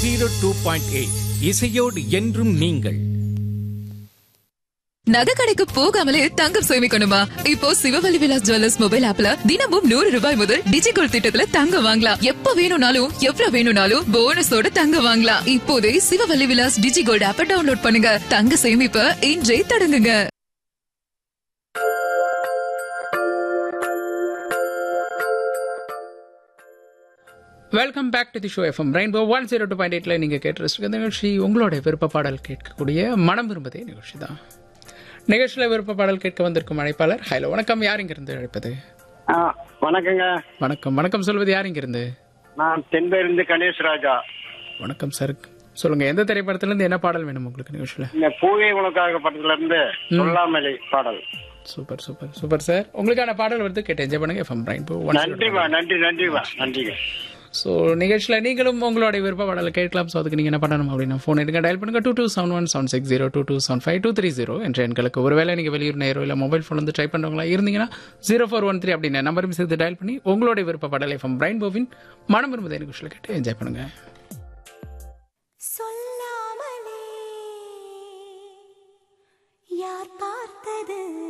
zero two point eight இசையோடு என்றும் நீங்கள் நகை கடைக்கு போகாமலே தங்கம் சேமிக்கணுமா இப்போ சிவவல்லி விலாஸ் ஜுவல்லர்ஸ் மொபைல் ஆப்ல தினமும் நூறு ரூபாய் முதல் டிஜிகோல் திட்டத்துல தங்கம் வாங்கலாம் எப்ப வேணும்னாலும் எவ்வளவு வேணும்னாலும் போனஸோட தங்கம் வாங்கலாம் இப்போதே சிவவல்லி விலாஸ் டிஜிகோல்ட் ஆப்ப டவுன்லோட் பண்ணுங்க தங்க சேமிப்ப இன்றே தொடங்குங்க welcome back to the show F M rainbow one zero two point எயிட்ல நீங்க கேட்டு இந்த நிகழ்ச்சி உங்களோட விருப்ப பாடல் கேட்கக்கூடிய மனம் விரும்பதே நிகழ்ச்சி தான் நிகழ்ச்சியில விருப்ப பாடல் கேட்க வந்திருக்கும் அழைப்பாளர் ஹலோ வணக்கம் யார் இங்கிருந்து அழைப்பது ஆ, வணக்கங்க வணக்கம் வணக்கம் சொல்வது யார் இங்கிருந்து நான் தென்பேருந்து கணேஷ் ராஜா வணக்கம் சார் சொல்லுங்க எந்த திரைப்படத்துல இருந்து என்ன பாடல் வேணும் உங்களுக்கு நிகழ்ச்சியில இந்த பூவே உனக்காக படத்துல இருந்து சொல்லாமலை பாடல் சூப்பர் சூப்பர் சூப்பர் சார் உங்களுக்கான பாடல் வருது கேட்டு என்ஜாய் பண்ணுங்க எஃப்எம் ரெயின்போ ஒன் நன்றிவா நன்றி நன்றிவா நன்றிங்க ஸோ நிகழ்ச்சியில் நீங்களும் உங்களுடைய விருப்ப பாடலை கேட்கலாம் ஸோ அதுக்கு நீங்கள் என்ன பண்ணணும் அப்படின்னா ஃபோன் எடுங்க டயல் பண்ணுங்க two two seven one seven six zero two two seven five two three zero என்ற எண்களுக்கு ஒருவேளை நீங்கள் வெளியூர் நேரோ இல்லை மொபைல் ஃபோன் வந்து ட்ரை பண்ணுறவங்களா இருந்தீங்கன்னா ஜீரோ ஃபோர் ஒன் த்ரீ அப்படின்னு நம்பரும் சேர்த்து டயல் பண்ணி உங்களுடைய விருப்ப பாடலை ஃப்ரம் பிரைன் போவின் மனம் விரும்புதை நிகழ்ச்சியில் கேட்டு என்ஜாய் பண்ணுங்க சொல்லாமலே யார் பார்த்தது